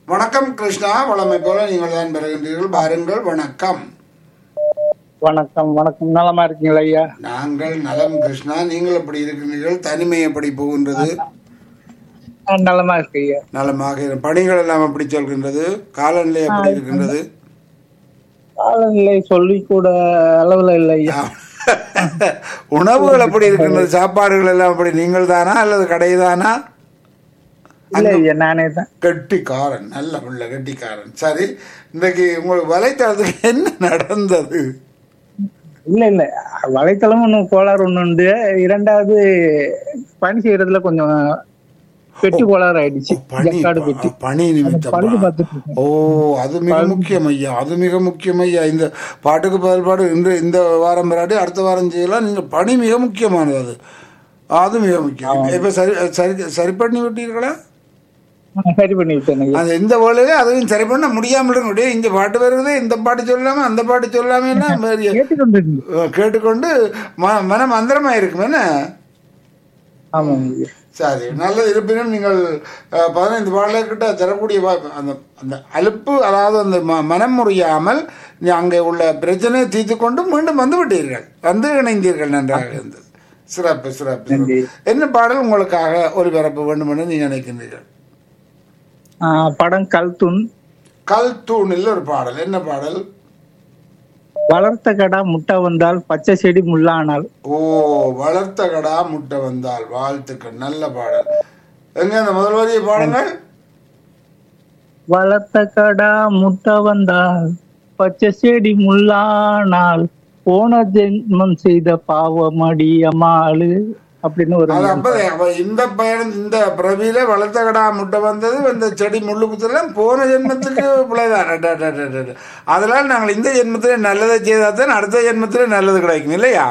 வணக்கம் கிருஷ்ணா வளமை போல நீங்கள் தான் பெறுகின்றீர்கள் பாருங்கள் வணக்கம் வணக்கம் வணக்கம் நலமா இருக்கீங்களா ஐயா நாங்கள் நலம் கிருஷ்ணா நீங்கள் எப்படி இருக்கின்றீர்கள் தனிமை எப்படி போகின்றது ஆ, நலமா இருக்கு ஐயா நலமாக இரு- பணிகள் எல்லாம் எப்படி சொல்கின்றது காலநிலை எப்படி இருக்கின்றது காலநிலை சொல்லி கூட அளவுல இல்லை ஐயா உணவுகள் எப்படி இருக்கின்றது சாப்பாடுகள் எல்லாம் எப்படி நீங்கள் தானா அல்லது கடை தானா இல்ல ஐயா நானே தான் கெட்டிக்காரன் நல்ல பிள்ளை கெட்டிக்காரன் சரி இன்றைக்கு உங்களுக்கு வலைத்தளத்துக்கு என்ன நடந்தது இல்ல இல்ல வலைத்தளம் ஒண்ணு கோளாறு ஒண்ணு உண்டு இரண்டாவது பணி செய்யறதுல கொஞ்சம் பெட்டி கோளாறு ஆயிடுச்சு பணி ஜக்காடு பெட்டி பணி நிமித்தம் பழுது பார்த்துட்டு இருக்கேன். ஓ அது மிக முக்கியம் ஐயா அது மிக முக்கியம் ஐயா இந்த பாட்டுக்கு பதில்பாடு இன்று இந்த வாரம் விராட்டி அடுத்த வாரம் செய்யலாம் நீங்க பணி மிக முக்கியமானது அது அது மிக முக்கியம் இப்ப சரி சரி சரி பண்ணி விட்டீர்களா ஆ, சரி பண்ணி விட்டேன் ஐயா அந்த இந்த வேலையில அதையும் சரி பண்ண முடியாமல் இருக்க முடியும் இந்த பாட்டு வருது இந்த பாட்டு சொல்லாம அந்த பாட்டு சொல்லாம எல்லாம் வேறு, கேட்டுக்கொண்டு இருந்தேன். அஹ், கேட்டுக்கொண்டு ம- மனம் அந்தரமா இருக்கும் என்ன ஆமாங்க ஐயா சரி நல்லது இருப்பினும் நீங்கள் அஹ், பதினைந்து பாடல்கிட்ட தரக்கூடிய வாய்ப்பு அந்த அந்த அலுப்பு அதாவது அந்த ம- மனம் முறியாமல் நீ அங்கே உள்ள பிரச்சனையை தீர்த்து கொண்டு மீண்டும் வந்து விட்டீர்கள் வந்து இணைந்தீர்கள் நன்றாக இருந்தது சிறப்பு சிறப்பு நன்றி. சிறப்பு. என்ன பாடல் உங்களுக்காக ஒளிபரப்ப வேண்டும் என்று நீங்கள் நினைக்கின்றீர்கள் ஆ, படம் கல்துன் கல் தூணில் ஒரு பாடல் என்ன பாடல் வளர்த்த கடா முட்டை வந்தால் பச்சை செடி முள்ளானால் ஓ வளர்த்த கடா முட்டை வந்தால் வாழ்த்துக்கள் நல்ல பாடல் எங்க அந்த முதல் வரிய பாடங்கள் வளர்த்த கடா முட்டை வந்தால் பச்சை செடி முள்ளானால் போன ஜென்மம் செய்த பாவமடி அம்மாளு அப்படின்னு ஒரு அது அப்ப அப்ப இந்த பயணம் இந்த பிரவியில வளர்த்த கடா முட்டை வந்தது இந்த செடி முள்ளு குத்தல போன ஜென்மத்துக்கு பிள்ளைதான் அட, அட, அட, அட, அட. அதனால் நாங்கள் இந்த ஜென்மத்துல நல்லதை செய்தால் தான் அடுத்த ஜென்மத்துல நல்லது கிடைக்கும் இல்லையா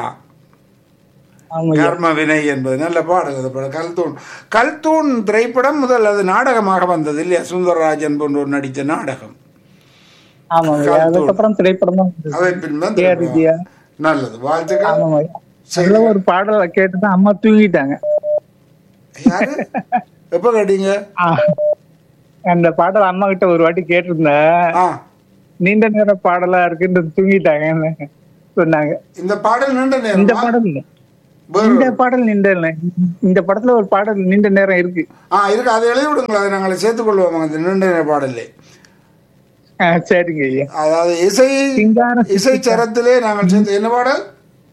ஆமா ஐயா. கர்ம வினை என்பது நல்ல பாடல் அது பாடல் கல்தூண் கல்தூண் திரைப்படம் முதல் அது நாடகமாக வந்தது இல்லையா சுந்தரராஜன் போன்றோர் நடித்த நாடகம் ஆமா ஐயா. அதுக்கப்புறம் திரைப்படம் தான் வந்தது. அதை பின்பு கே ஆர் விஜயா. நல்லது வாழ்த்துக்கள் ஆமா ஐயா. அதுல ஒரு பாடலை கேட்டுதான் அம்மா தூங்கிட்டாங்க யாரு எப்ப கேட்டீங்க ஆ. அந்த பாடல் அம்மா கிட்ட ஒரு வாட்டி கேட்டிருந்தேன் ஆ நீண்ட நேர பாடலா இருக்குன்னு தூங்கிட்டாங்கன்னு சொன்னாங்க இந்த பாடல் நீண்ட இந்த நேரம் பாடல் இல்ல. வேறு இந்த பாடல் நீண்ட இல்லை. இந்த படத்துல ஒரு பாடல் நீண்ட நேரம் இருக்கு ஆ இருக்கு அதை எழுதி விடுங்களா அதை நாங்கள் சேர்த்துக் கொள்வோம் அந்த நீண்ட நேர பாடலே ஆ, சரிங்க ஐயா அதாவது இசை சிங்கார இசை சரத்திலே நாங்கள் சேர்த்து என்ன பாடல்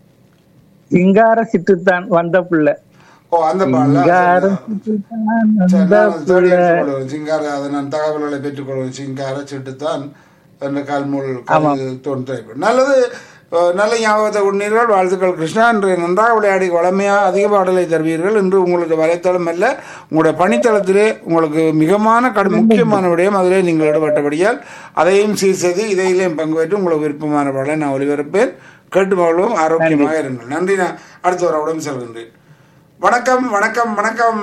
சிங்கார சிட்டுத்தான் வந்த புள்ள ஓ அந்த பாடல சிங்கார சிட்டுத்தான் சரி, வந்த நான் அதை தேடி புள்ள எடுத்துக்கொள்வேன். சிங்கார அதை நான் தகவல்களை பெற்றுக்கொள்வேன் சிங்கார சிட்டுத்தான் என்ற கால்மூல் காலில் தோன்றிய நல்லது அஹ், நல்ல ஞாபகத்தை உண்ணீர்கள் வாழ்த்துக்கள் கிருஷ்ணா இன்று நன்றாக விளையாடி வளமையாக அதிக பாடலை தருவீர்கள் இன்று உங்களுக்கு வலைத்தளம் அல்ல உங்களுடைய பணித்தளத்திலே உங்களுக்கு மிகமான கடு முக்கியமான விடயம் அதிலே நீங்கள் ஈடுபட்டபடியால் அதையும் சீர் செய்து இதையிலையும் பங்கு பெற்று உங்களுக்கு விருப்பமான பாடலை நான் ஒளிபரப்பேன் கேட்டு மகளும் ஆரோக்கியமாக இருங்கள் நன்றி நான் அடுத்த உறவுடன் செல்கின்றேன் வணக்கம் வணக்கம் வணக்கம்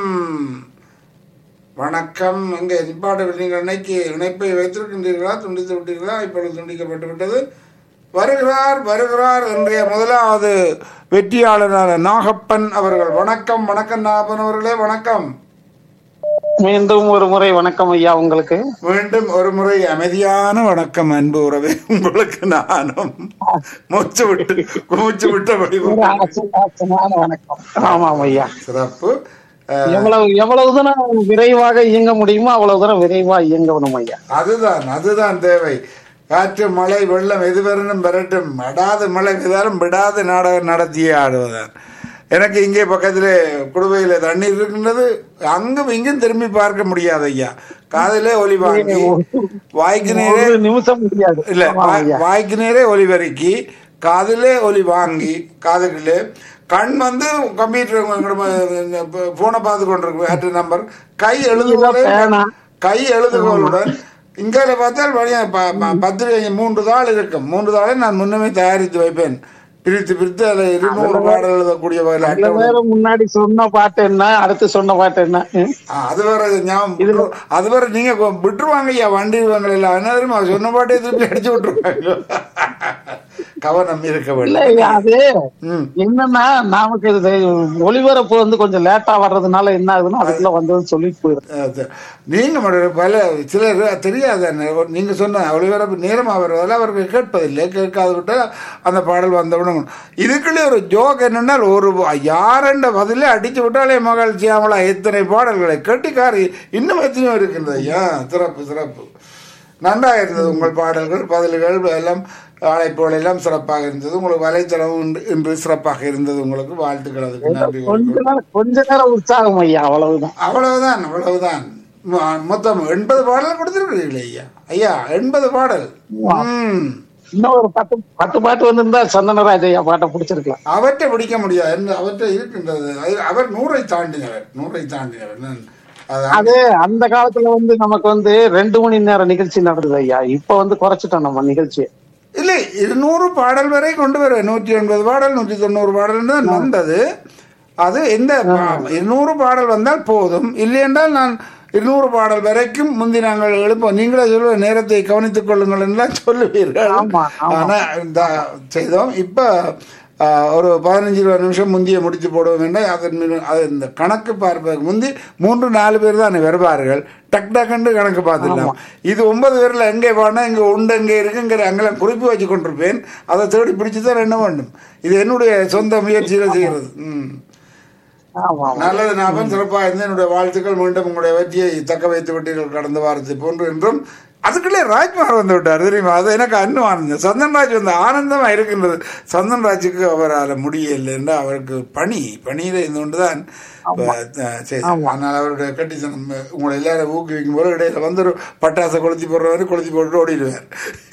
வணக்கம் எங்கே நிப்பாட்டு நீங்கள் இணைக்கு இணைப்பை வைத்திருக்கின்றீர்களா துண்டித்து விட்டீர்களா இப்பொழுது துண்டிக்கப்பட்டு விட்டது வருகிறார் வருகிறார் இன்றைய முதலாவது வெற்றியாளரான நாகப்பன் அவர்கள் வணக்கம் வணக்கம் நாகப்பன் அவர்களே வணக்கம் மீண்டும் ஒரு முறை வணக்கம் ஐயா உங்களுக்கு மீண்டும் ஒரு முறை அமைதியான வணக்கம் அன்பு உறவே உங்களுக்கு நானும் மூச்சு விட்டு மூச்சு விட்டபடி ஒரு ஆசை- ஆசையான வணக்கம் ஆமாம் ஐயா சிறப்பு அஹ், எவ்வளவு எவ்வளவு தூரம் விரைவாக இயங்க முடியுமோ அவ்வளவு தூரம் விரைவா இயங்கணும் ஐயா அதுதான் அதுதான் தேவை காற்று மழை வெள்ளம் எது வரணும் வரட்டும் விடாத மழை பெய்தாலும் விடாத நாடகம் நடத்தியே ஆடுவதான் எனக்கு இங்கே பக்கத்தில் குடுவையில் தண்ணீர் இருக்கின்றது அங்கும் இங்கும் திரும்பி பார்க்க முடியாது ஐயா காதிலே ஒலி வாங்கி வாய்க்கு நேரே ஒரு நிமிஷம் முடியாது இல்ல ஆமாம் வாய்- ஐயா வாய்க்கு நேரே ஒலி வரைக்கி காதிலே ஒலி வாங்கி காதுகளே கண் வந்து கம்ப்யூட்டர் போனை பார்த்து கொண்டிருக்கு ஆற்று நம்பர் கை எழுதுகோலை பேனா. கை எழுதுகோளுடன் இங்கால பார்த்தால் வழியா ப- ப- பத்திரிகை மூன்று தாள் இருக்கும் மூன்று தாளை நான் முன்னமே தயாரித்து வைப்பேன் பிரித்து பிரித்து அதில் இருநூறு பாடல் எழுதக்கூடிய வகையில் அதுல அட்டை வேற முன்னாடி சொன்ன பாட்டு என்ன அடுத்து சொன்ன பாட்டு என்ன ம்? ஆ, அது வேற ஞாபகம் விட்டுரு- அது வேற நீங்க கொ- விட்டுருவாங்க ஐயா வண்டி வாங்கல இல்ல அதனால தெரியுமா சொன்ன பாட்டே திருப்பி அடிச்சு விட்டுருவாங்க கவனம் இருக்க இல்ல வேண்டும் அது ம் என்னன்னா நமக்கு இது ஒளிபரப்பு வந்து கொஞ்சம் லேட்டா வர்றதுனால என்ன ஆகுதுன்னா அதுக்குள்ள வந்ததுன்னு சொல்லிட்டு போயிடுது அது. நீங்க மட்டும் பல சிலர் தெரியாது நீங்க சொன்ன ஒளிபரப்பு நேரமாக வருவதால் அவர்கள் கேட்பதில்லை கேட்காது விட்டால் அந்த பாடல் வந்தவுடன் இதுக்குள்ளே ஒரு ஜோக் என்னன்னா ஒரு யாரெண்ட பதிலே அடிச்சு விட்டாலே மகள் சியாமலா எத்தனை பாடல்களை கட்டிக்காரி இன்னும் எத்தனையோ இருக்கின்றது ஐயா சிறப்பு சிறப்பு நன்றாக இருந்தது உங்கள் பாடல்கள் பதில்கள் எல்லாம் அழைப்புகள் எல்லாம் சிறப்பாக இருந்தது உங்களுக்கு வலைத்தளம் இன்று- இன்று சிறப்பாக இருந்தது உங்களுக்கு வாழ்த்துக்கள் அதுக்கு நன்றி கொஞ்ச நேரம் கொஞ்ச நேரம் உற்சாகம் ஐயா அவ்வளவுதான் அவ்வளவுதான் அவ்வளவுதான் மொ- மொத்தம் எண்பது பாடல் கொடுத்திருக்கிறீங்களே ஐயா ஐயா எண்பது பாடல் ம் இன்னும் ஒரு பத்து பத்து பாட்டு வந்திருந்தா சந்தனராஜ் ஐயா பாட்டை பிடிச்சிருக்கலாம் அவற்றை பிடிக்க முடியாது என்று அவற்றை இருக்கின்றது அது அவர் நூறை தாண்டினவர் நூறை தாண்டினவர் நான் அது அது அந்த காலத்துல வந்து நமக்கு வந்து ரெண்டு மணி நேரம் நிகழ்ச்சி நடந்தது ஐயா இப்ப வந்து குறைச்சிட்டோம் நம்ம நிகழ்ச்சியை இல்லை இருநூறு பாடல் வரை கொண்டு வர நூற்றி எண்பது பாடல் நூற்றி தொண்ணூறு பாடல் தான் வந்தது அது எந்த பா- இருநூறு பாடல் வந்தால் போதும் இல்லை என்றால் நான் இருநூறு பாடல் வரைக்கும் முந்தி நாங்கள் எழுப்போம் நீங்களே சொல்லுவ நேரத்தை கவனித்துக் கொள்ளுங்கள் என்றும் சொல்லுவீர்கள் ஆமா, ஆமா. ஆனா இந்த செய்தோம் இப்ப ஆ, ஒரு பதினஞ்சு இருபது நிமிஷம் முந்திய முடித்து போடுவோம் என்றால் அதன் மீது அது இந்த கணக்கு பார்ப்பதற்கு முந்தி மூன்று நாலு பேர் தான் வருவார்கள் டக் டக்குன்னு கணக்கு பார்த்துடலாம் இது ஒன்பது பேர்ல எங்கே போனா இங்க உண்டு எங்கே இருக்குங்கிற அங்கெல்லாம் குறிப்பு வச்சு கொண்டிருப்பேன் அதை தேடி பிடிச்சு தான் என்ன வேண்டும் இது என்னுடைய சொந்த முயற்சியில செய்கிறது ம் ஆமா நல்லது ஞாபகம் சிறப்பாக இருந்து என்னுடைய வாழ்த்துக்கள் மீண்டும் உங்களுடைய வெற்றியை தக்க வைத்து விட்டீர்கள் கடந்த வாரத்தை போன்று என்றும் அதுக்குள்ளே ராஜ்குமார் வந்து விட்டார் தெரியுமா அது எனக்கு இன்னும் ஆனந்தம் சந்தன்ராஜ் வந்து ஆனந்தமா இருக்கின்றது சந்தன்ராஜுக்கு அவரால் முடியலை என்று அவருக்கு பணி பணியில இருந்து கொண்டுதான் அஹ், சரி ஆனால் அவருடைய கட்டித்தனம் உங்களை எல்லாரும் ஊக்குவிக்கும் போது இடையில வந்து ஒரு பட்டாசை கொளுத்தி போடுறவர் கொளுத்தி போட்டு ஓடிடுவார்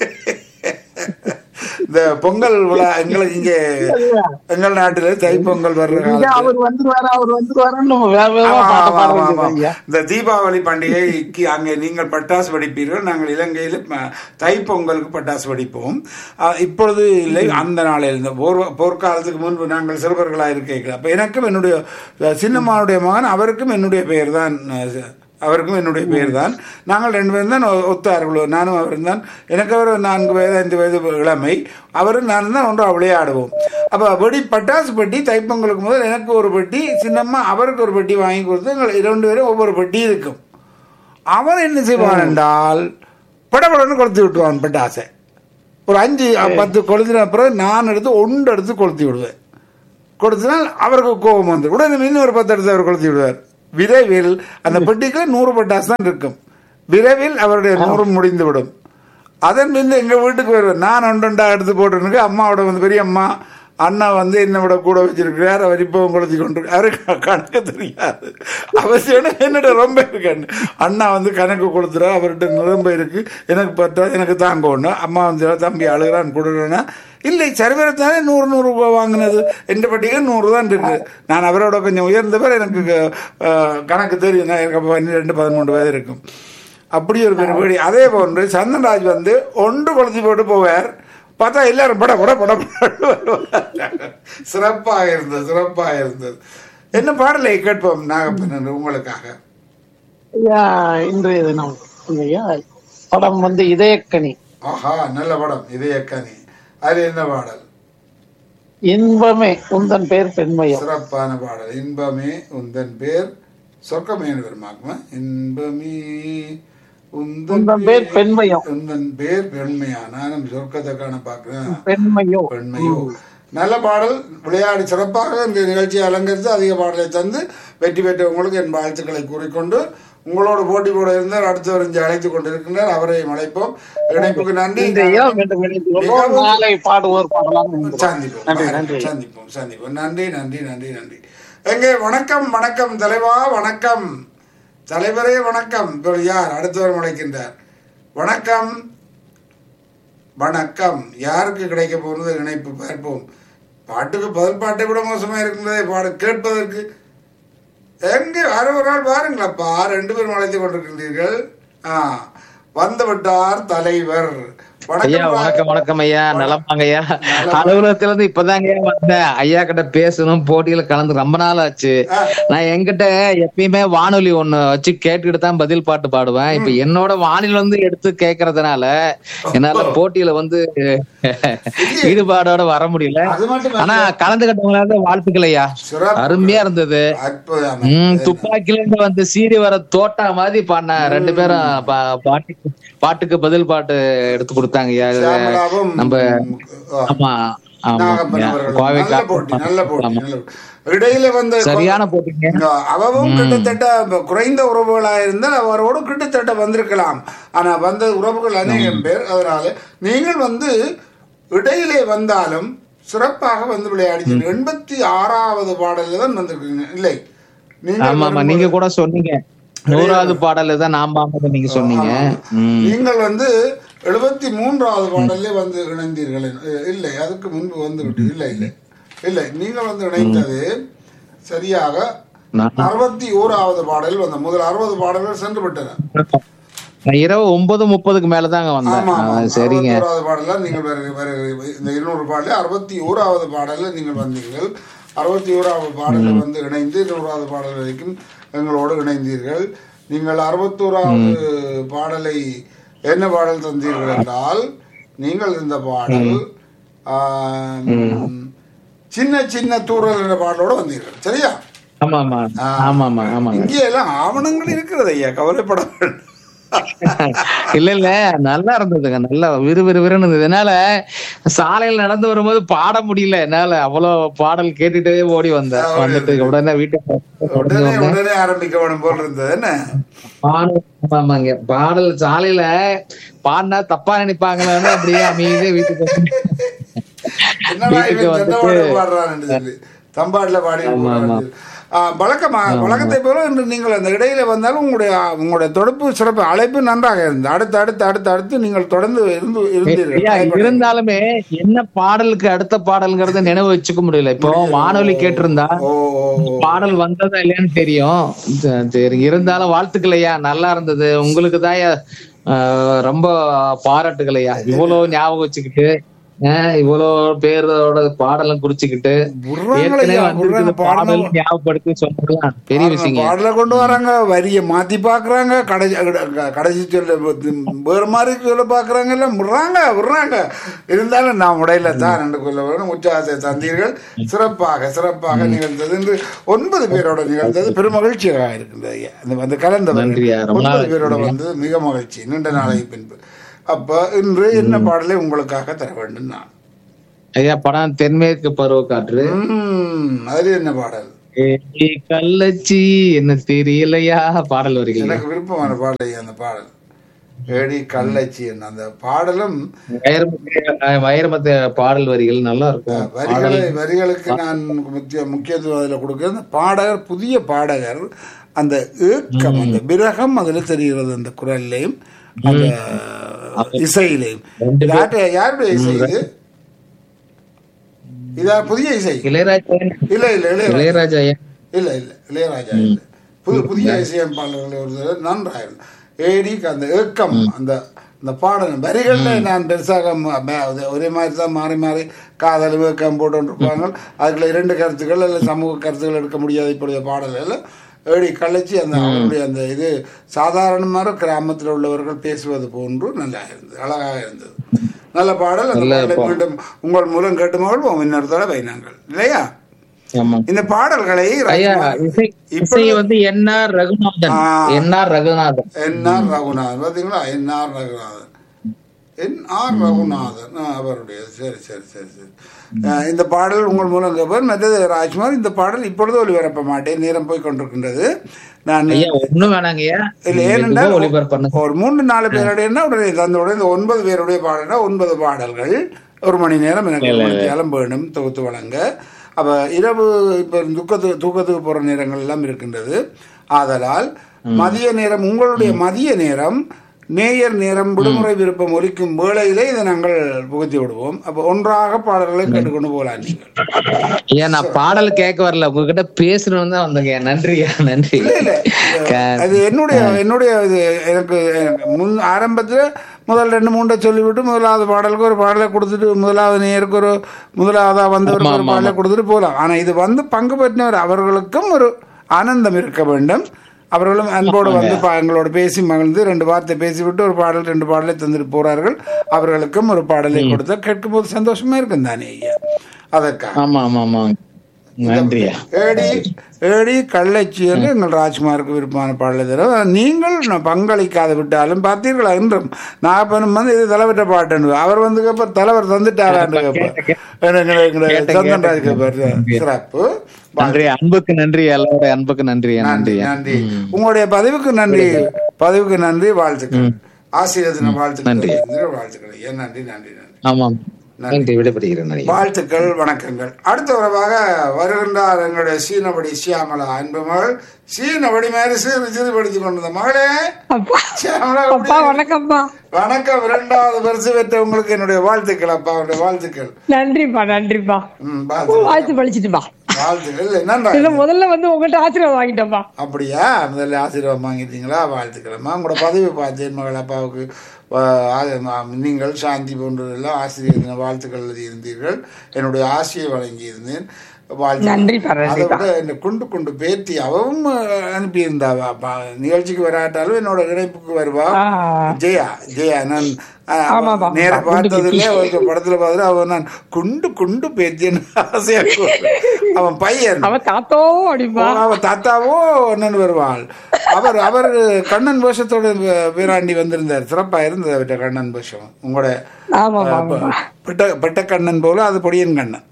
இந்த பொங்கல் விழா எங்களுக்கு இங்கே எங்கள் நாட்டில் தைப்பொங்கல் வர்ற இங்க காலத்துல அவர் வந்துருவாரு அவர் வந்துருவாருன்னு நம்ம வேக வேகமா ஆமா, பாட்ட ஆமா, பாட ஆமா, வேண்டியது ஆமா. ஐயா இந்த தீபாவளி பண்டிகைக்கு அங்கே நீங்கள் பட்டாசு வெடிப்பீர்கள் நாங்கள் இலங்கையில் ம- தைப்பொங்கலுக்கு பட்டாசு வெடிப்போம் அஹ், இப்பொழுது இல்லை அந்த நாளில் இந்த போர் போர்க்காலத்துக்கு முன்பு நாங்கள் சிறுவர்களாக இருக்கைகள் அப்போ எனக்கும் என்னுடைய அஹ், சின்னம்மாவுடைய மகன் அவருக்கும் என்னுடைய பெயர் தான் அஹ், அவருக்கும் என்னுடைய பெயர் தான் நாங்கள் ரெண்டு பேரும் தான் ஒ- ஒத்தார்கள் நானும் அவரும் தான் எனக்கு அவர் நான்கு வயது ஐந்து வயது இளமை அவரும் நானும் தான் ஒன்றாக விளையாடுவோம் அப்போ வெடி பட்டாசு பெட்டி தைப்பொங்கலுக்கு முதல் எனக்கு ஒரு பெட்டி சின்னம்மா அவருக்கு ஒரு பெட்டி வாங்கி கொடுத்து எங்கள் இரண்டு பேரும் ஒவ்வொரு பெட்டி இருக்கும் அவன் என்ன செய்வான் என்றால் படபடன்னு கொளுத்தி விட்டுருவான் பட்டாசை ஒரு அஞ்சு பத்து கொளுத்தின பிறகு நான் எடுத்து ஒன்று எடுத்து கொளுத்தி விடுவேன் கொடுத்தினால் அவருக்கு கோபம் வந்து உடனே இன்னும் ஒரு பத்து எடுத்து அவர் கொளுத்தி விடுவார் விரைவில் அந்த பெட்டிக்குள்ள நூறு பட்டாசு தான் இருக்கும் விரைவில் அவருடைய நூறு முடிந்து விடும் அதன் பின் எங்க வீட்டுக்கு வருவார் நான் ஒன்றொண்டா எடுத்து போட்டுருக்கு அம்மாவோட வந்து பெரிய அம்மா அண்ணா வந்து என்னை விட கூட வச்சிருக்கிறார் அவர் இப்பவும் கொளுத்தி கொண்டு அவருக்கு கணக்கு தெரியாது அவசியம் என்னோட ரொம்ப இருக்கேன் அண்ணா வந்து கணக்கு கொடுத்துறா அவர்கிட்ட ரொம்ப இருக்கு எனக்கு பத்தா எனக்கு தாங்க ஒன்று அம்மா வந்து தம்பி அழுகிறான் கொடுறேன்னா இல்லை சரிவரத்தானே நூறு நூறு ரூபாய் வாங்கினது எந்த பட்டியல நூறு தான் இருக்கு நான் அவரோட கொஞ்சம் உயர்ந்தவர் எனக்கு அஹ், கணக்கு தெரியும் நான் எனக்கு அப்ப பன்னிரெண்டு பதிமூன்று வயது இருக்கும் அப்படி ஒரு பெருபடி அதே போன்று சந்தன்ராஜ் வந்து ஒன்று கொளுத்தி போட்டு போவார் பார்த்தா எல்லாரும் பட பட பட படன்னு வருவார். சிறப்பாக இருந்தது சிறப்பாக இருந்தது என்ன பாடலை கேட்போம் நாகப்பன் உங்களுக்காக ஐயா இன்றைய தினம் ஐயா படம் வந்து இதயக்கனி ஆஹா நல்ல படம் இதயக்கனி அது என்ன பாடல் இன்பமே உந்தன் பேர் பெண்மையம் சிறப்பான பாடல் இன்பமே உந்தன் பேர் சொர்க்கமே பெருமாக்குமா இன்பமே உந்தன் பேர் பெண்மையம் உந்தன் பேர் பெண்மையா நானும் சொர்க்கத்தை காண பார்க்கிறேன் பெண்மையோ பெண்மையோ நல்ல பாடல் விளையாடி சிறப்பாக இந்த நிகழ்ச்சியை அலங்கரித்து அதிக பாடலை தந்து வெற்றி பெற்றவங்களுக்கு என் வாழ்த்துக்களை கூறிக்கொண்டு உங்களோட போட்டி போட இருந்தால் அடுத்தவர் இங்கே அழைத்துக் கொண்டிருக்கின்றார் அவரையும் அழைப்போம் இணைப்புக்கு நன்றி இன்றைய மீண்டும் இணைந்து கொள்வோம். நாளை பாடுவோர் பாடலாம் சந்திப்போம் நன்றி பாருங்கள், நன்றி சந்திப்போம் சந்திப்போம் நன்றி நன்றி நன்றி நன்றி எங்கே வணக்கம் வணக்கம் தலைவா வணக்கம் தலைவரே வணக்கம் இப்போ யார் அடுத்தவர் அழைக்கின்றார் வணக்கம் வணக்கம் யாருக்கு கிடைக்க போகிறது இணைப்பு பார்ப்போம் பாட்டுக்கு பதில் பாட்டை விட மோசமா இருக்கின்றதே பாடு கேட்பதற்கு எங்க யாரோ ஒரு ஆள் பாருங்களப்பா ரெண்டு பேரும் அழைத்து கொண்டிருக்கின்றீர்கள் ஆ வந்து விட்டார் தலைவர் ஐயா வணக்கம் வணக்கம் வணக்கம் ஐயா நலமாங்க ஐயா அலுவலகத்துல இருந்து இப்பதாங்க ஐயா வந்தேன் ஐயா கிட்ட பேசணும் போட்டியில கலந்து ரொம்ப நாள் ஆச்சு நான் என்கிட்ட எப்பயுமே வானொலி ஒண்ணு வச்சு கேட்டுக்கிட்டு தான் பதில் பாட்டு பாடுவேன் இப்ப என்னோட வானிலை வந்து எடுத்து கேக்குறதுனால என்னால போட்டியில வந்து ஈடுபாடோட வர முடியல அது மட்டும் ஆனா கலந்துகிட்டவங்களால வாழ்த்துக்கள் ஐயா சிறப்பு. அருமையா இருந்தது அற்புதம் உம் துப்பாக்கில இருந்து வந்து சீறி வர தோட்டா மாதிரி பாடின ரெண்டு பேரும் பா- பாட்டுக்கு பாட்டுக்கு பதில் பாட்டு எடுத்து கொடுத்தாங்க ஐயா இது சியாமளாவும் நம்ம ஆ, ஆமா ஆமா நாகப்பன் ஐயா. அவர்களும். கோவை நல்ல போட்டி நல்ல போட்டி ஆமா. நல்ல போட்டி. இடையில வந்த சரியான போட்டிங்க இந்த அவவும் கிட்டத்தட்ட குறைந்த உறவுகளா இருந்தால் அவரோடு கிட்டத்தட்ட வந்திருக்கலாம் ஆனா வந்த உறவுகள் அநேகம் பேர் அதனால நீங்கள் வந்து இடையிலே வந்தாலும் சிறப்பாக வந்து விளையாடி எண்பத்தி ஆறாவது பாடல்ல தான் வந்திருக்கீங்க இல்லை நீங்கள் ஆமா ஆமா நீங்க கூட சொன்னீங்க நூறாவது பாடல தான் நாம் பாம்பது நீங்க சொன்னீங்க உம் நீங்கள் வந்து எழுபத்தி மூன்றாவது பாடல்லே வந்து இணைந்தீர்கள் அஹ் இல்லை அதுக்கு முன்பு வந்து விட்டு இல்லை இல்லை இல்லை நீங்கள் வந்து இணைந்தது சரியாக நான் அறுபத்தி ஓராவது பாடல் வந்த முதல் அறுபது பாடல்கள் சென்று விட்டன நான் இரவு ஒன்பது முப்பதுக்கு மேலதாங்க வந்தேன் ஆமா ஆமா ஆ, சரிங்க அறுபத்தி ஓராவது பாடல நீங்கள் வேறு வேறு இந்த இருநூறு பாடல அறுபத்தி ஓராவது பாடல்ல நீங்கள் வந்தீர்கள் அறுபத்தி ஓராவது பாடலில் வந்து இணைந்து இருநூறாவது பாடல் வரைக்கும் எங்களோடு இணைந்தீர்கள் நீங்கள் அறுபத்தோராவது பாடலை என்ன பாடல் தந்தீர்கள் என்றால் நீங்கள் இந்த பாடல் ஆம், சின்ன சின்ன தூரல் என்ற பாடலோடு வந்தீர்கள் சரியா ஆமா ஆமா ஆமா ஆமா ஆமாங்க இங்கே எல்லாம் ஆவணங்கள் இருக்கிறது ஐயா கவலைப்பட வேண்டாம். இல்ல இல்ல நல்லா இருந்ததுங்க நல்லா விறுவிறுவிறுன்னு இருந்தது என்னால சாலையில நடந்து வரும்போது பாட முடியல என்னால அவ்வளவு பாடல் கேட்டுட்டே ஓடி வந்தேன் வந்துட்டு உடனே வீட்டுக்கு உடனே உடனே உடனே ஆரம்பிக்க வேணும் போல் இருந்தது என்ன பாடல் ஆமாங்க பாடல் சாலையில பாடினா தப்பா நினைப்பாங்களான்னு அப்படியே அமைதியா வீட்டுக்கு வந்து என்னடா வீட்டுக்கு இவன் வந்துட்டு- தண்டவாளம் பாடுறான்னு சொல்லி தம்பாடுல பாடி போடுறான்னு சொல்லி. ஆ, வழக்கமா வழக்கத்தை போல இன்று நீங்கள் அந்த இடையில வந்தாலும் உங்களுடைய உங்களுடைய தொடுப்பு சிறப்பு அழைப்பு நன்றாக இருந்தது அடுத்து அடுத்து அடுத்து அடுத்து நீங்கள் தொடர்ந்து இருந்து ஐயா, இருந்தீர்கள் இருந்தாலுமே என்ன பாடலுக்கு அடுத்த பாடல்ங்கிறத நினைவு வச்சுக்க முடியல இப்போ வானொலி கேட்டிருந்தா ஓ ஓ, ஓ. பாடல் வந்ததா இல்லையான்னு தெரியும் ச- சரி இருந்தாலும் வாழ்த்துக்கள் ஐயா நல்லா இருந்தது உங்களுக்கு தான் ரொம்ப பாராட்டுகள் ஐயா இவ்வளவு ஞாபகம் வச்சுக்கிட்டு ஆஹ் இவ்வளவு பேரோட பாடலும் குறிச்சுக்கிட்டு விடுறாங்களே ஏற்கனவே ஐயா, வந்திருக்கிற விடுறாங்க, பாடல் பாடணும். ஞாபகப்படுத்தி சொன்னதுலாம் பெரிய விஷயங்க பாடல கொண்டு வராங்க வரிய மாத்தி பாக்குறாங்க கடைசி கடைசி சொல்ல வேற மாதிரி சொல்ல பாக்குறாங்க எல்லாம் விடுறாங்க விடுறாங்க இருந்தாலும் நான் உடையில தான் ரெண்டு கொள்ள வேணும் உற்சாகத்தை தந்தீர்கள் சிறப்பாக சிறப்பாக நிகழ்ந்தது என்று ஒன்பது பேரோட நிகழ்ந்தது பெரும் மகிழ்ச்சியாக இருக்கின்றது ஐயா அந்த வந்து கலந்தவர்கள் நன்றியா, ரொம்ப ஒன்பது நாள் பேரோட வந்து மிக மகிழ்ச்சி நீண்ட நாளைக்கு பின்பு அப்ப இன்று என்ன பாடலை உங்களுக்காக தர வேண்டும் நான் ஐயா படம் தென்மேற்கு பருவ காற்று உம் அதுல என்ன பாடல் ஏய் கள்ளச்சி என்ன தெரியலையா பாடல் வருகிறீங்க எனக்கு விருப்பமான பாடல் ஐயா அந்த பாடல் ஏடி கள்ளச்சி என்ன அந்த பாடலும் வைரமுத்து வைரமுத்து பாடல் வரிகள் நல்லா இருக்கும் வரிகளை வரிகளுக்கு நான் முக்கிய முக்கியத்துவம் அதில் கொடுக்கிறேன் அந்த பாடகர் புதிய பாடகர் அந்த ஏக்கம் அந்த விரகம் அதில் தெரிகிறது அந்த குரல்லையும் அந்த இசையிலையும் யார்கிட்ட யாருடைய இசை இது இதா புதிய இசை இளையராஜா இல்ல இல்ல இளையராஜா இளையராஜா ஐயா இல்ல இல்ல இளையராஜா இல்ல புது புதிய இசையமைப்பாளர்கள் ஒரு தடவை நன்றாயிருந்தது ஏடி அந்த ஏக்கம் அந்த அந்த பாடல் வரிகள்ல நான் பெருசாக ம- ம- அது ஒரே மாதிரி தான் மாறி மாறி காதல் ஏக்கம் போட்டுருப்பாங்க அதுக்குள்ள இரண்டு கருத்துக்கள் அல்ல சமூக கருத்துக்கள் எடுக்க முடியாது இப்படிய பாடல்கள் ஏடி கழிச்சு அந்த அவருடைய அந்த இது சாதாரணமாக கிராமத்தில் உள்ளவர்கள் பேசுவது போன்று நல்லா இருந்தது அழகாக இருந்தது நல்ல பாடல் அந்த பாடலை மீண்டும் உங்கள் மூலம் கேட்டு மகிழ்வோம் இன்னொரு தடவை நாங்கள் இல்லையா ஆமா இந்த பாடல்களை ஐயா ராஜ்குமார் இசை இசை வந்து என்ஆர் ரகுநாதன் ஆ. என்ஆர் ரகுநாதன் என்ஆர் ரகுநாதன் பார்த்தீங்களா என்ஆர் ரகுநாதன் என்ஆர் ரகுநாதன் ஆ, அவருடைய சரி சரி சரி சரி ஆ, இந்த பாடல் உங்கள் மூலம் கேட்பார் மற்றது ராஜ்குமார் இந்த பாடல் இப்பொழுது ஒளிபரப்ப மாட்டேன் நேரம் போய் கொண்டிருக்கின்றது நான் ஐயா ஒண்ணும் வேணாங்க ஐயா இல்லை ஏனென்றால் ஒளிபரப்பு பண்ண ஒரு மூன்று நாலு பேருடைய உடனே தந்த உடனே இந்த ஒன்பது பேருடைய பாடல்னா ஒன்பது பாடல்கள் ஒரு மணி நேரம் எனக்கு மணித்தியாலம் வேணும் தொகுத்து வழங்க அப்ப இரவு இப்ப துக்கத்துக்கு தூக்கத்துக்கு போற நேரங்கள் எல்லாம் இருக்கின்றது ஆதலால் மதிய நேரம் உங்களுடைய மதிய நேரம் நேயர் நேரம் விடுமுறை விருப்பம் ஒலிக்கும் வேளையிலே இதை நாங்கள் புகுத்தி விடுவோம் அப்ப ஒன்றாக பாடல்களை கேட்டுக்கொண்டு போகலாம் நீங்கள் ஐயா நான் பாடல் கேட்க வரல உங்ககிட்ட பேசணும்னு தான் வந்தேங்க நன்றியா நன்றி இல்ல இல்ல க- அது என்னுடைய என்னுடைய இது எனக்கு எனக்கு முன் ஆரம்பத்துல முதல் ரெண்டு மூன்றை சொல்லிவிட்டு முதலாவது பாடலுக்கு ஒரு பாடலை கொடுத்துட்டு முதலாவது நேருக்கு ஒரு முதலாவதா வந்தவருக்கு ஒரு பாடலை கொடுத்துட்டு போகலாம் ஆனா இது வந்து பங்கு பெற்றவர் அவர்களுக்கும் ஒரு ஆனந்தம் இருக்க வேண்டும் அவர்களும் அன்போடு வந்து பா- எங்களோட பேசி மகிழ்ந்து ரெண்டு வார்த்தை பேசிவிட்டு ஒரு பாடல் ரெண்டு பாடலை தந்துட்டு போறார்கள் அவர்களுக்கும் ஒரு பாடலை கொடுத்தா கேட்கும்போது சந்தோஷமா இருக்கும் தானே ஐயா அதற்காக ஆமா ஆமா ஆமா நன்றியா ஏடி ஏடி கள்ளச்சி என்று எங்கள் ராஜ்குமாருக்கு விருப்பமான பாடலை தர நீங்கள் நான் பங்களிக்காது விட்டாலும் பார்த்தீர்களா இன்றும் நாகப்பனும் வந்து இது தலைவர்கிட்ட பாட்டு அவர் வந்து கேப்ப தலைவர் தந்துட்டாரான்னு கேட்பார் எங்களை எங்களை சந்தன் ராஜ் கேட்பார் சிறப்பு நன்றி அன்புக்கு நன்றி எல்லாரோட அன்புக்கு நன்றி நன்றி நன்றி நன்றி உங்களுடைய பதிவுக்கு நன்றி பதிவுக்கு நன்றி வாழ்த்துக்கள் ஆசிரியர் தின வாழ்த்துக்கள் வாழ்த்துக்கள் ஏன் நன்றி நன்றி நன்றி ஆமாம் நன்றி விடைபெறுகிறேன் நன்றி வாழ்த்துக்கள் வணக்கங்கள் அடுத்த உறவாக வருகின்றார் எங்களுடைய சீனபடி சியாமலா அன்பு மகள் சீனபடி மேல சிறு சிறு படித்துக் கொண்டது மகளே அப்பா சியாமலா அப்பா எப்படி? வணக்கம்ப்பா வணக்கம் இரண்டாவது பரிசு பெற்ற உங்களுக்கு என்னுடைய வாழ்த்துக்கள் அப்பா அவருடைய வாழ்த்துக்கள் நன்றிப்பா நன்றிப்பா ம், வாழ்த்துக்கள் வாழ்த்து பழிச்சிட்டுப்பா வாழ்த்துக்கள் இல்லை நன்றா இதை முதல்ல வந்து உங்கள்கிட்ட ஆசீர்வாதம் வாங்கிட்டோம்ப்பா அப்படியா முதல்ல ஆசீர்வாதம் வாங்கிட்டீங்களா வாழ்த்துக்கிறேம்மா உங்களோட பதவி பார்த்தேன் மகள் அப்பாவுக்கு வா- ஆ- ஆ- நீங்கள் சாந்தி போன்றதெல்லாம் ஆசிரியர் தின வாழ்த்துக்கள் எழுதியிருந்தீர்கள் என்னுடைய ஆசையை வழங்கியிருந்தேன் வாழ்த்துக்கள். நன்றிப்பா, அதை நன்றிப்பா. விட என்னை குண்டு குண்டு பேத்தி அவவும் அஹ், அனுப்பியிருந்தாவா பா- நிகழ்ச்சிக்கு வராட்டாலும் என்னோட இணைப்புக்கு வருவா ஆ. ஜெயா ஜெயா நான் அஹ், ஆமாப்பா. நேர குண்டு பார்த்ததுல ஒரு படத்துல பார்த்துட்டு அவன் நான் குண்டு குண்டு பேத்தின்னு ஆசையா கூப்பிடுவேன். அவன் பையன் அவ தாத்தோ அப்படிப்பா அவ தாத்தாவோ அண்ணன் வருவாள் அவர் அவர் கண்ணன் வேஷத்தோட வி- வீராண்டி வந்திருந்தார் சிறப்பா இருந்தது அவர்கிட்ட கண்ணன் வேஷம் உங்களோட ஆமாப்பா ஆமாப்பா பெட்ட பெட்ட கண்ணன் போல அது பொடியன் கண்ணன்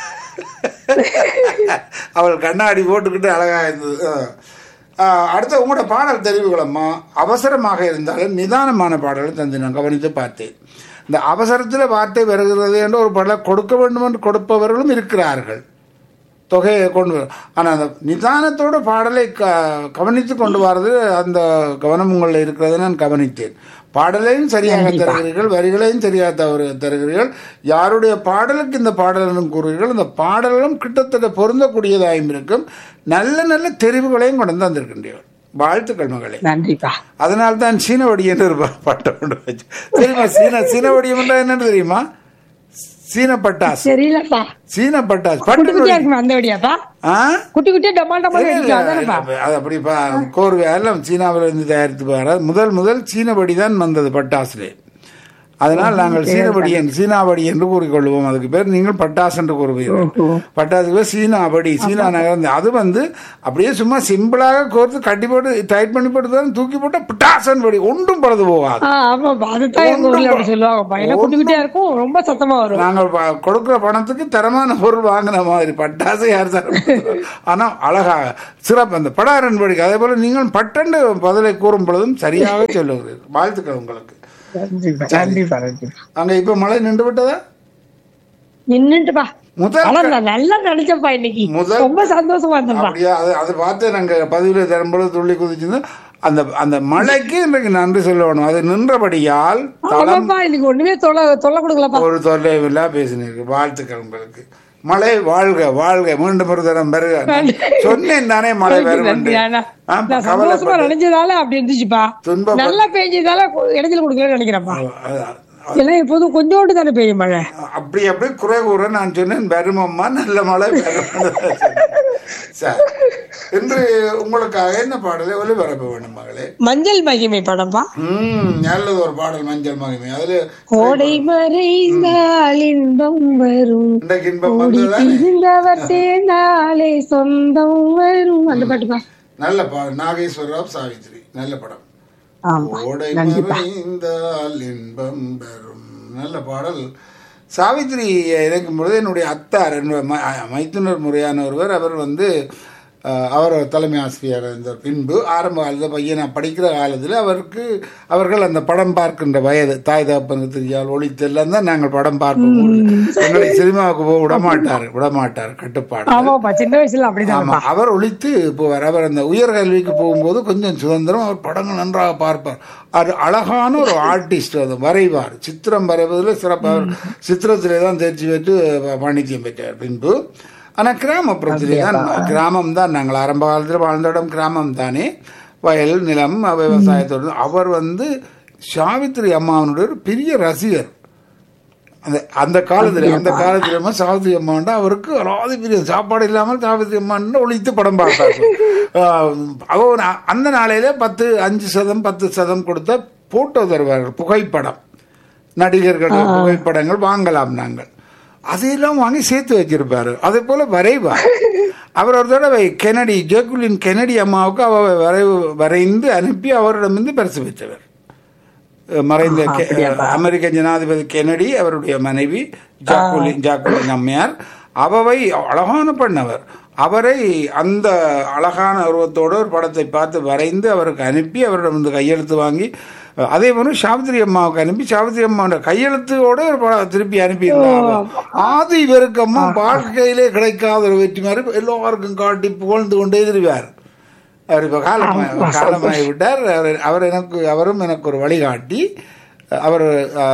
அவள் கண்ணாடி போட்டுக்கிட்டு அழகா இருந்தது அஹ். ஆஹ், அடுத்து உங்களோட பாடல் தெரிவுகளம்மா அவசரமாக இருந்தாலும் நிதானமான பாடலை தந்து நான் கவனித்து பார்த்தேன் இந்த அவசரத்தில் வார்த்தை வருகிறது என்று ஒரு பாடலை கொடுக்க வேண்டும் என்று கொடுப்பவர்களும் இருக்கிறார்கள் தொகையை கொண்டு வர ஆனால் அந்த நிதானத்தோட பாடலை க கவனித்து கொண்டு வர்றது அந்த கவனம் உங்களில் இருக்கிறதை நான் கவனித்தேன் பாடலையும் சரியாக தருகிறீர்கள் வரிகளையும் சரியாக தவறு தருகிறீர்கள் யாருடைய பாடலுக்கு இந்த பாடலும் கூறுகிறீர்கள் இந்த பாடலும் கிட்டத்தட்ட பொருந்தக்கூடியதாயும் இருக்கும் நல்ல நல்ல தெரிவுகளையும் கொண்டு வந்திருக்கின்றீர்கள் வாழ்த்துக்கள் மகளே நன்றிப்பா அதனால தான் சீனவடி என்று ஒரு பா- பட்டம் கொண்டு வச்சு தெரியுமா சீன சீனவடியம் என்றால் என்னன்னு தெரியுமா சீன பட்டாசு தெரியலப்பா சீன பட்டாசு குட்டி பட்டு குட்டியா இருக்குமா அந்த வழியாப்பா ஆ குட்டி குட்டியா டமால் டமால் அடிக்கும் அதானப்பா அது அப்படி பா- கோர்வை எல்லாம் சீனாவில் இருந்து தயாரித்து பாரு முதல் முதல் சீனபடி தான் வந்தது பட்டாசுலே அதனால் நாங்கள் சீனபடி என்று சீனாபடி என்று கூறிக்கொள்வோம் அதுக்கு பேர் நீங்கள் பட்டாசு என்று கூறுவீர்கள் பட்டாசுக்கு பேர் சீனாபடி சீனா நகரம் அது வந்து அப்படியே சும்மா சிம்பிளாக கோர்த்து கட்டி போட்டு டைட் பண்ணி போட்டு தான் தூக்கி போட்டு பட்டாசன் படி ஒன்றும் படுது போகாது ஆ, ஆமாப்பா அதுதான் எங்க ஊர்ல அப்படி சொல்லுவாங்கப்பா ஏன்னா குட்டி குட்டியா இருக்கும் ரொம்ப சத்தமா வரும் நாங்கள் ப- கொடுக்கிற பணத்துக்கு தரமான பொருள் வாங்கின மாதிரி பட்டாசு யார் தர ஆனா அழகாக சிறப்பு அந்த படாரன் படிக்க அதே போல நீங்கள் பட்டண்டு பதிலை கூறும் பொழுதும் சரியாக சொல்லுகிறீர்கள் வாழ்த்துக்கள் உங்களுக்கு நன்றிப்பா நன்றிப்பா நன்றிப்பா அங்க இப்ப மழை நின்று விட்டதா நின்னுட்டுப்பா முதல் ஆனா நான் நல்லா நினைச்சப்பா இன்னைக்கு முதல்- ரொம்ப சந்தோஷமா இருந்தப்பா அப்படியா அது அதை பார்த்து நாங்க பதிவில் தரும்பொழுது துள்ளி குதிச்சிருந்து அந்த அந்த மழைக்கு இன்றைக்கு நன்றி சொல்லணும் அது நின்றபடியால் தளம் ஆமாப்பா இன்னைக்கு ஒண்ணுமே தொல்லை தொல்லை கொடுக்கலப்பா ஒரு தொல்லையில்லா பேசினீர்கள் வாழ்த்துக்கள் உங்களுக்கு மழை வாழ்க வாழ்க மீண்டும் ஒரு தரம் பெருக சொன்னேன் தானே மழை வரும் என்று. நன்றி, ஆனா, ஆ, நான் சந்தோஷமா கவலைப்பட்டு- நினைச்சதால அப்படி இருந்துச்சுப்பா துன்பப்பட்டு- நல்லா பெஞ்சதால இடைஞ்சல் கொடுக்கலன்னு நினைக்கிறேன்ப்பா அதான். ஏன்னா எப்போதும் கொஞ்சோண்டு தானே பெய்யும் மழை அப்படி அப்படி குறை கூற நான் சொன்னேன் வருமம்மா நல்ல மழை வரும் சரி இன்று உங்களுக்காக என்ன பாடலை ஒளிபரப்ப வேண்டும் மகளே மஞ்சள் மகிமை படம்பா ம் நல்லது ஒரு பாடல் மஞ்சள் மகிமை அதுல கோடை மறைந்தால் இன்பம் வரும் இன்றைக்கு இன்பம் கூடி வந்ததுதானே பிரிந்தவர் சேர்ந்தாலே சொந்தம் வரும் அந்த பாட்டுப்பா நல்ல பாடல் நாகேஸ்வர ராவ் சாவித்ரி நல்ல படம் ஆமா ஓடை மறைந்தால் இன்பம் பெறும் நல்ல பாடல் சாவித்திரி இணைக்கும் பொழுது என்னுடைய அத்தார் என்னுடைய ம- மைத்துனர் முறையான ஒருவர் அவர் வந்து அஹ், அவர் தலைமை ஆசிரியர் இருந்த பின்பு ஆரம்ப காலத்தில் பையன் நான் படிக்கிற காலத்தில் அவருக்கு அவர்கள் அந்த படம் பார்க்கின்ற வயது தாய் தகப்பனுக்கு தெரியால் ஒளித்தெல்லாம் தான் நாங்கள் படம் பார்ப்போம் எங்களை சினிமாவுக்கு போக விட மாட்டார் விட மாட்டார் கட்டுப்பாடு ஆமாப்பா சின்ன வயசுல அப்படிதான் ஆமா அவர் ஒழித்து போவார் அவர் அந்த உயர்கல்விக்கு போகும்போது கொஞ்சம் சுதந்திரம் அவர் படங்கள் நன்றாக பார்ப்பார் அது அழகான ஒரு ஆர்டிஸ்ட் அது வரைவார் சித்திரம் வரைவதில் சிறப்பு அவர் சித்திரத்திலே தான் தேர்ச்சி பெற்று பாண்டித்யம் பெற்றார் பின்பு ஆனால் கிராமப்புறத்திலே தான் கிராமம் தான் நாங்கள் ஆரம்ப காலத்தில் வாழ்ந்த இடம் கிராமம் தானே வயல் நிலம் விவசாயத்தோடு அவர் வந்து சாவித்திரி அம்மாவனுடைய ஒரு பெரிய ரசிகர் அந்த அந்த காலத்துல அந்த காலத்துல அம்மா சாவித்திரி அம்மாண்டா அவருக்கு அதாவது பெரிய சாப்பாடு இல்லாமல் சாவித்திரி அம்மான்னு ஒழித்து படம் பார்த்தார் அவர் அந்த நாளையில பத்து அஞ்சு சதம் பத்து சதம் கொடுத்த போட்டோ தருவார்கள் புகைப்படம் நடிகர்கள் புகைப்படங்கள் வாங்கலாம் நாங்கள் அதையெல்லாம் வாங்கி சேர்த்து வச்சிருப்பாரு அதே போல வரைவார் அவர் ஒரு தடவை கெனடி ஜேக்குலின் கெனடி அம்மாவுக்கு அவ வரைவு வரைந்து அனுப்பி அவரிடமிருந்து பரிசு பெற்றவர் மறைந்த கெ- அமெரிக்க ஜனாதிபதி கெனடி அவருடைய மனைவி ஜாக்குலின் ஜாக்குலின் அம்மையார் அவவை அழகான பெண்ணவர் அவரை அந்த அழகான உருவத்தோடு ஒரு படத்தை பார்த்து வரைந்து அவருக்கு அனுப்பி அவரிடம் வந்து கையெழுத்து வாங்கி அதே போல சாவித்திரி அம்மாவுக்கு அனுப்பி சாவித்திரி அம்மாவோட கையெழுத்தோட ஒரு படம் திருப்பி அனுப்பியிருந்தாங்க ஆதி இவருக்கு அம்மா வாழ்க்கையிலே கிடைக்காத ஒரு வெற்றி மாதிரி எல்லாருக்கும் காட்டி புகழ்ந்து கொண்டே திருவார் அவர் இப்போ காலமாக காலமாகி விட்டார் அவர் அவர் எனக்கு அவரும் எனக்கு ஒரு வழிகாட்டி அவர்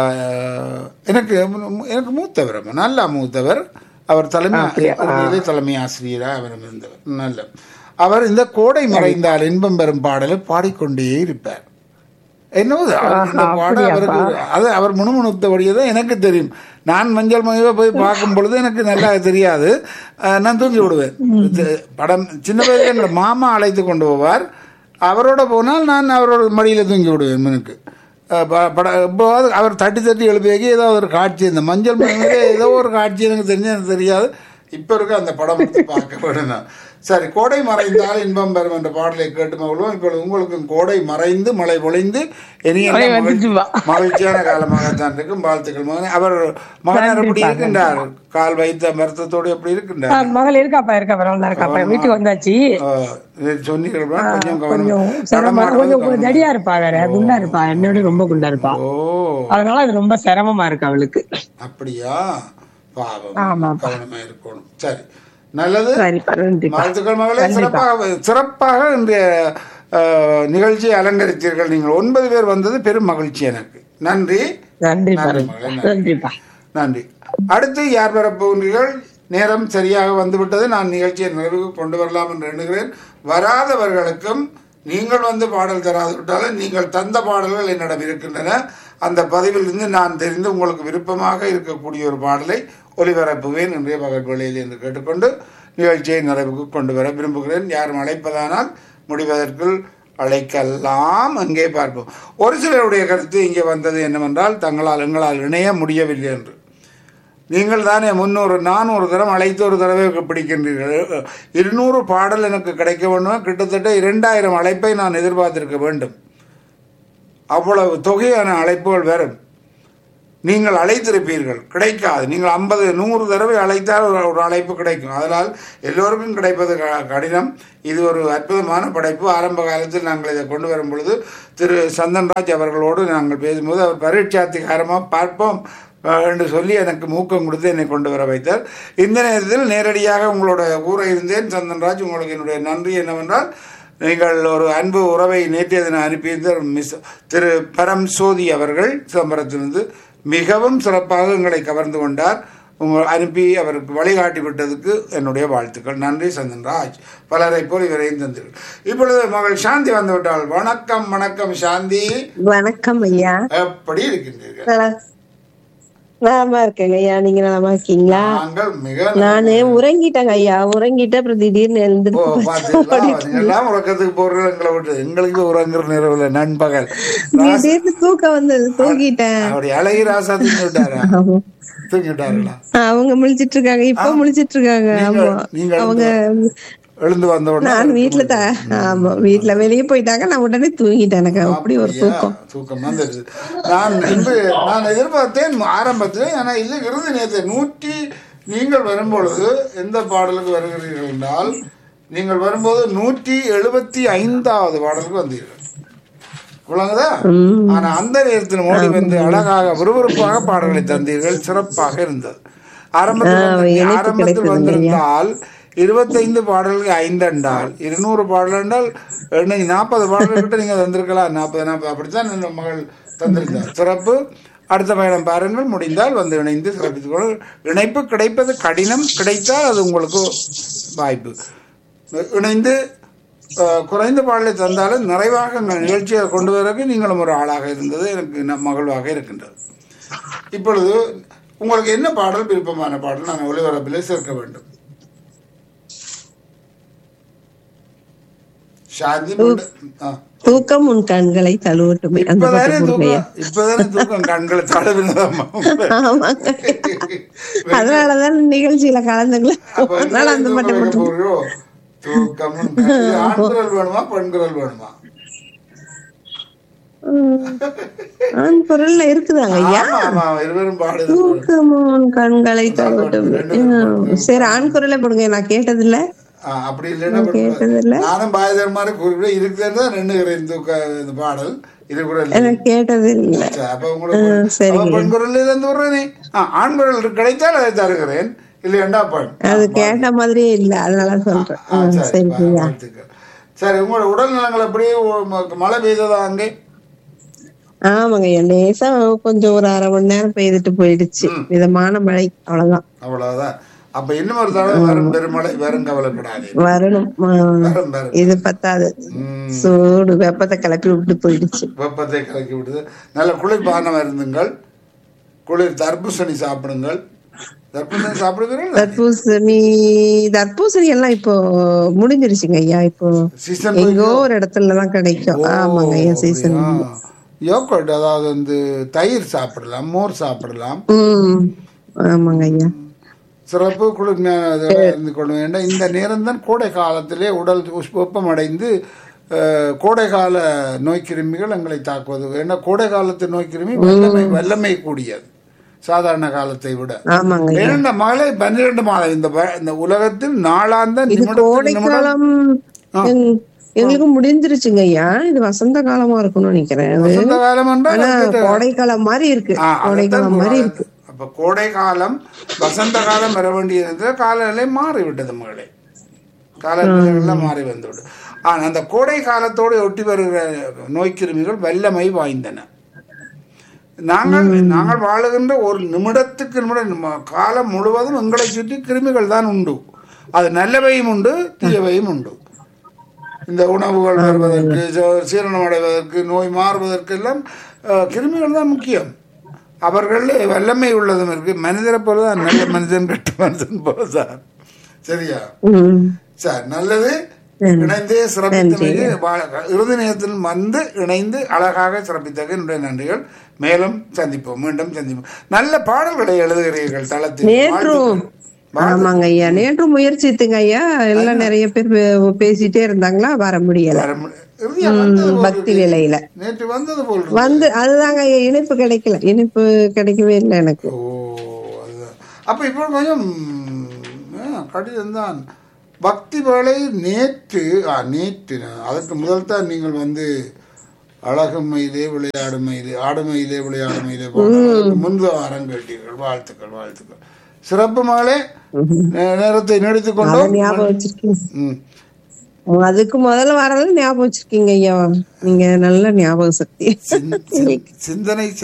ஆஹ், எனக்கு எனக்கு மூத்தவர் அம்மா, நல்லா மூத்தவர் அவர் தலைமை இறுதியிலே தலைமை ஆசிரியராக அவர் இருந்தவர் நல்ல அவர் இந்த கோடை மறைந்தால் இன்பம் பெறும் பாடலை பாடிக்கொண்டே இருப்பார் என்னவோ அவர் இந்த பாடம் அவருக்கு அது அவர் முணுமுணுத்தபடியே தான் எனக்கு தெரியும் நான் மஞ்சள் மகிழ போய் பார்க்கும் பொழுது எனக்கு நல்லா தெரியாது அஹ் நான் தூங்கி விடுவேன் இது படம் சின்ன வயதில் என்னோட மாமா அழைத்து கொண்டு போவார் அவரோட போனால் நான் அவரோட மடியில் தூங்கி விடுவேன் எனக்கு அஹ் ப- பட எப்போவாவது அவர் தட்டி தட்டி எழுப்பியாக்கி ஏதோ ஒரு காட்சி இந்த மஞ்சள் மகிழ ஏதோ ஒரு காட்சி எனக்கு தெரிஞ்சு எனக்கு தெரியாது இப்போ இருக்க அந்த படம் எடுத்து பார்க்க வேண்டும் நான். சரி கோடை மறைந்தால் இன்பம் பெறும் என்ற பாடலை கேட்டு மகிழ்வோம் இப்பொழுது உங்களுக்கும் கோடை மறைந்து மழை பொழிந்து இனிய மழை மகிழ்- வந்துச்சுப்பா. மகிழ்ச்சியான காலமாகத்தான் இருக்கும் வாழ்த்துக்கள் மகன் அவர் மகன் எப்படி இருக்கின்றார் கால் வைத்த மருத்துவத்தோடு எப்படி இருக்கின்றார் ஆ, மகள் இருக்காப்பா இருக்கா பரவாயில்ல இருக்காப்பா வீட்டுக்கு வந்தாச்சு ஆஹ், இது சொன்னீர்கள் கொஞ்சம் கவனம் கொஞ்சம் சிரமமா கொஞ்சம் கொஞ்சம் தடியா இருப்பா வேற குண்டா இருப்பா என்னோட ரொம்ப குண்டா இருப்பா ஓ அதனால அது ரொம்ப சிரமமா இருக்கு அவளுக்கு அப்படியா பாவம் ஆமாப்பா. கவனமா இருக்கணும் சரி நல்லது சரிப்பா நன்றிப்பா வாழ்த்துக்கள் மகளே சிறப்பாக சிறப்பாக இன்றைய அஹ், நிகழ்ச்சியை அலங்கரித்தீர்கள் நீங்கள் ஒன்பது பேர் வந்தது பெரும் மகிழ்ச்சி எனக்கு நன்றி நன்றிப்பா நன்றி மகளே, நன்றி. நன்றிப்பா நன்றி அடுத்து யார் பெறப்போகிறீர்கள் நேரம் சரியாக வந்துவிட்டது நான் நிகழ்ச்சியை நிறைவுக்கு கொண்டு வரலாம் என்று எண்ணுகிறேன் வராதவர்களுக்கும் நீங்கள் வந்து பாடல் தராது விட்டாலும் நீங்கள் தந்த பாடல்கள் என்னிடம் இருக்கின்றன அந்த பதிவிலிருந்து நான் தெரிந்து உங்களுக்கு விருப்பமாக இருக்கக்கூடிய ஒரு பாடலை ஒளிபரப்புவேன் இன்றைய பகல் வேளையில் என்று கேட்டுக்கொண்டு நிகழ்ச்சியை நிறைவுக்கு கொண்டு வர விரும்புகிறேன் யாரும் அழைப்பதானால் முடிவதற்குள் அழைக்கலாம் அங்கே பார்ப்போம் ஒரு சிலருடைய கருத்து இங்கே வந்தது என்னவென்றால் தங்களால் எங்களால் இணைய முடியவில்லை என்று நீங்கள் தானே முன்னூறு நானூறு தரம் அழைத்து ஒரு தடவை பிடிக்கின்றீர்கள் இருநூறு பாடல் எனக்கு கிடைக்க வேண்டும் கிட்டத்தட்ட இரண்டாயிரம் அழைப்பை நான் எதிர்பார்த்திருக்க வேண்டும் அவ்வளவு தொகையான அழைப்புகள் வரும் நீங்கள் அழைத்திருப்பீர்கள் கிடைக்காது நீங்கள் ஐம்பது நூறு தடவை அழைத்தால் ஒரு ஒரு அழைப்பு கிடைக்கும் அதனால் எல்லோருக்கும் கிடைப்பது க- கடினம் இது ஒரு அற்புதமான படைப்பு ஆரம்ப காலத்தில் நாங்கள் இதை கொண்டு வரும் பொழுது திரு சந்தன்ராஜ் அவர்களோடு நாங்கள் பேசும்போது அவர் பரீட்சாத்திகாரமாக பார்ப்போம் அஹ், என்று சொல்லி எனக்கு ஊக்கம் கொடுத்து என்னை கொண்டு வர வைத்தார் இந்த நேரத்தில் நேரடியாக உங்களோட ஊரை இருந்தேன் சந்தன்ராஜ் உங்களுக்கு என்னுடைய நன்றி என்னவென்றால் நீங்கள் ஒரு அன்பு உறவை நேற்றைய தினம் அனுப்பியிருந்த மிஸ் திரு பரம் சோதி அவர்கள் சிதம்பரத்திலிருந்து மிகவும் சிறப்பாக எங்களை கவர்ந்து கொண்டார் உங்கள் அனுப்பி அவருக்கு வழிகாட்டி விட்டதுக்கு என்னுடைய வாழ்த்துக்கள் நன்றி சந்தன்ராஜ் பலரை போல் இவரையும் தந்தீர்கள் இப்பொழுது மகள் சாந்தி வந்து விட்டாள் வணக்கம் வணக்கம் சாந்தி வணக்கம் ஐயா எப்படி இருக்கின்றீர்கள் நல்லா நலமா இருக்கேங்க ஐயா நீங்க நலமா இருக்கீங்களா நாங்கள் மிக நானு உறங்கிட்டேங்க ஐயா உறங்கிட்டு அப்புறம் திடீர்னு ஓ எழுந்திருச்சு பாத்தீங்களா நீங்க எல்லாம் உறக்கத்துக்கு போடுறது எங்களை விட்டு எங்களுக்கு உறங்குற நேரம் நண்பகல் ராச- திடீர்னு தூக்கம் வந்தது தூங்கிட்டேன் அப்படி அழகி ராசா தூங்கி விட்டாரா தூங்கி விட்டார்களா அவங்க முழிச்சிட்டு இருக்காங்க இப்ப முழிச்சிட்டு இருக்காங்க ஆமா நீங்கள் நீங்கள் அவங்க எழுந்து வந்த உடனே நான் வீட்டுல தான் ஆமா வீட்டுல வெளியே போயிட்டாங்க நான் உடனே தூங்கிட்டேன் எனக்கு அப்படி ஒரு அப்படியா? தூக்கம் தூக்கம் வந்துடுது நான் இன்று நான் எதிர்பார்த்தேன் ஆரம்பத்தில் ஆனா இது இறுதி நேரத்தை நூற்றி நீங்கள் வரும்பொழுது எந்த பாடலுக்கு வருகிறீர்கள் என்றால் நீங்கள் வரும்போது நூற்றி எழுபத்தி ஐந்தாவது பாடலுக்கு வந்தீர்கள் விளங்குதா ஆனா அந்த நேரத்தில் மோடி வந்து அழகாக விறுவிறுப்பாக பாடல்களை தந்தீர்கள் சிறப்பாக இருந்தது ஆரம்பத்தில் வந்து- இணைப்பு ஆரம்பத்தில் கிடைத்ததுங்க வந்திருந்தால் இருபத்தைந்து பாடல்கள் ஐந்து என்றால் இருநூறு பாடல் என்றால் இன்னைக்கு நாற்பது பாடல்கள் கிட்ட நீங்க தந்திருக்கலாம் நாற்பது நாற்பது அப்படித்தான் இந்த மகள் தந்திருந்தார் சிறப்பு அடுத்த பயணம் பாருங்கள் முடிந்தால் வந்து இணைந்து சிறப்பித்துக் கொள்ள இணைப்பு கிடைப்பது கடினம் கிடைத்தால் அது உங்களுக்கு வாய்ப்பு இணைந்து அஹ், குறைந்த பாடலை தந்தாலும் நிறைவாக எங்கள் நிகழ்ச்சியை கொண்டு வரக்கு நீங்களும் ஒரு ஆளாக இருந்தது எனக்கு ந- மகிழ்வாக இருக்கின்றது இப்பொழுது உங்களுக்கு என்ன பாடல் விருப்பமான பாடல் நான் ஒளிபரப்பிலே சேர்க்க வேண்டும் சாந்தி முண்ட- ஆ. தூக்கம் உன் கண்களை தழுவட்டுமே அந்த இப்பதானே பாட்டு போடுங்கய்யா தூக்கம் இப்பதானே தூக்கம் கண்களை தடவினதாம்மா ஆமாங்க அதனாலதான் நிகழ்ச்சியில கலந்துங்களா அப்ப அதனால அந்த பாட்டை தூக்கம் போட்டு வைக்க போறியோ? தூக்கமும் கண்கள். ஆண் குரல் வேணுமா பெண் குரல் வேணுமா ஆண் குரல்ல இருக்குதாங்க ஐயா ஆமா ஆமா இருவரும் பாடுது தூக்கம் உன் கண்களை தழுவட்டுமே சரி ஆண் குரலை போடுங்க நான் கேட்டது இல்ல ஆ, அப்படி இல்லைன்னா பெண் குரல். கேட்டதில்ல. நானும் பாயதர் மாதிரி குறிப்பிட இருக்குதுன்னு தான் நின்னுகிறேன் தூக்க இந்த பாடல் இது கூட இல்லை எனக்கு கேட்டது இல்ல சரி, அப்ப உங்களுக்கு சரிங்க. அப்ப பெண் குரல் இருந்து விடுறேனே ஆ, ஆண் குரல் கிடைத்தால் அதை தருகிறேன் இல்லையாண்டா பெண் அது கேட்ட மாதிரியே இல்ல அதனால சொல்றேன் ஆ, ஆ, சரி சரி பா, ஐயா வாழ்த்துக்கள். சரி உங்களோட உடல் நலங்கள் அப்படியே மழை பெய்ததா அங்கே ஆமாங்க ஐயா லேசா கொஞ்சம் ஒரு அரை மணி நேரம் பெய்துட்டு போயிடுச்சு மிதமான மழை அவ்வளவுதான் அவ்வளவுதான் அப்ப இன்னும் ஒரு தடவை வரும் பெருமழை வரும் கவலைப்படாதே வரணும் ஆ, வரும் வரும் இது பத்தாது ம். சூடு வெப்பத்தை கிளப்பி விட்டு போயிடுச்சு வெப்பத்தை கலக்கி விடுது நல்ல குளிர்பானம் இருந்துங்கள் குளிர் தர்பூசணி சாப்பிடுங்கள் தர்பூசணி சாப்பிடுவீர்கள் தர்பூசணி தர்பூசணி எல்லாம் இப்போ முடிஞ்சிருச்சுங்க ஐயா இப்போ சீசன் எங்கோ ஒரு இடத்துலதான் கிடைக்கும் ஆமாங்க ஐயா சீசன் யோகட் அதாவது வந்து தயிர் சாப்பிடலாம் மோர் சாப்பிடலாம் ம் ஆமாங்க ஐயா சிறப்பு குளிர்மையான இதெல்லாம் இருந்து கொள்ள வேண்டும் இந்த நேரம் தான் கோடை காலத்திலே உடல் உஷ்- வெப்பமடைந்து அஹ், கோடைகால நோய்க்கிருமிகள் எங்களை தாக்குவது ஏன்னா கோடை காலத்து நோய்க்கிருமி வல்லமை வல்லமை கூடியது சாதாரண காலத்தை விட ஆமாங்க ஐயா இரண்டு மாலை பன்னிரண்டு மாலை இந்த வ- இந்த உலகத்தில் நாளாந்த இது நிமிடத்துக்கு கோடை நிமிடம் காலம் எங்- எங்களுக்கு முடிஞ்சிருச்சுங்க ஐயா இது வசந்த காலமா இருக்கும்னு நினைக்கிறேன் அது வசந்த காலம் என்றால் ஆனா அது- கோடை காலம் மாதிரி இருக்கு ஆ, கோடை அதைத்தான் காலம் மாதிரி கூறாது. இருக்கு அப்ப கோடை காலம் வசந்த காலம் வர வேண்டியது காலநிலை மாறிவிட்டது மகளே காலநிலைகள்லாம் மாறி வந்துவிடும் ஆனா அந்த கோடை காலத்தோடு ஒட்டி வருகிற நோய்க்கிருமிகள் வல்லமை வாய்ந்தன நாங்கள் நாங்கள் வாழுகின்ற ஒரு நிமிடத்துக்கு நிமிடம் நம்ம காலம் முழுவதும் எங்களை சுற்றி கிருமிகள் தான் உண்டு அது நல்லவையும் உண்டு தீயவையும் உண்டு இந்த உணவுகள் வருவதற்கு ச- சீரணம் அடைவதற்கு நோய் மாறுவதற்கு எல்லாம் அஹ், கிருமிகள் தான் முக்கியம் அவர்கள் வல்லமை உள்ளதும் இருக்கு மனிதரை போல தான் நல்ல மனிதன் கெட்ட மனிதன் போல சார் சரியா ம். சார் நல்லது இணைந்து சிறப்பித்தமைக்கு வா- இறுதி நேரத்தில் வந்து இணைந்து அழகாக சிறப்பித்தது என்னுடைய நன்றிகள் மேலும் சந்திப்போம் மீண்டும் சந்திப்போம் நல்ல பாடல்களை எழுதுகிறீர்கள் தளத்தில் நேற்றும் வாழ்த்துக்கள். ஆமாங்க ஐயா நேற்று முயற்சித்துங்க ஐயா எல்லாம் நிறைய பேர் பே- பேசிட்டே இருந்தாங்களா வர முடியல வர மு- இறுதியா வந்தது போல் பக்தி இருக்கு. வேலையில நேற்று வந்தது போல் இருக்கு. வந்து அதுதாங்க ஐயா இனிப்பு கிடைக்கல இனிப்பு கிடைக்கவே இல்லை எனக்கு ஓ அதுதான் அப்ப இப்போ கொஞ்சம் கடிதம் தான் பக்தி வேலை நேற்று ஆ நேற்று அதற்கு முதல் தான் நீங்கள் வந்து அழகுமையிலே விளையாடுமையிலே ஆடுமையிலே விளையாடுமையிலே போன முன்பு வாரம் கேட்டீர்கள் வாழ்த்துக்கள் வாழ்த்துக்கள் சிறப்பு மகளே நே- நேரத்தை நீடித்துக் அதை கொண்டோம் ஞாபகம் வச்சிருக்கீங்க ம். அதுக்கு முதல்ல வரல ஞாபகம் வச்சிருக்கீங்க ஐயா நீங்க நல்ல ஞாபக சக்தி சிந்- சிந்- சிந்தனை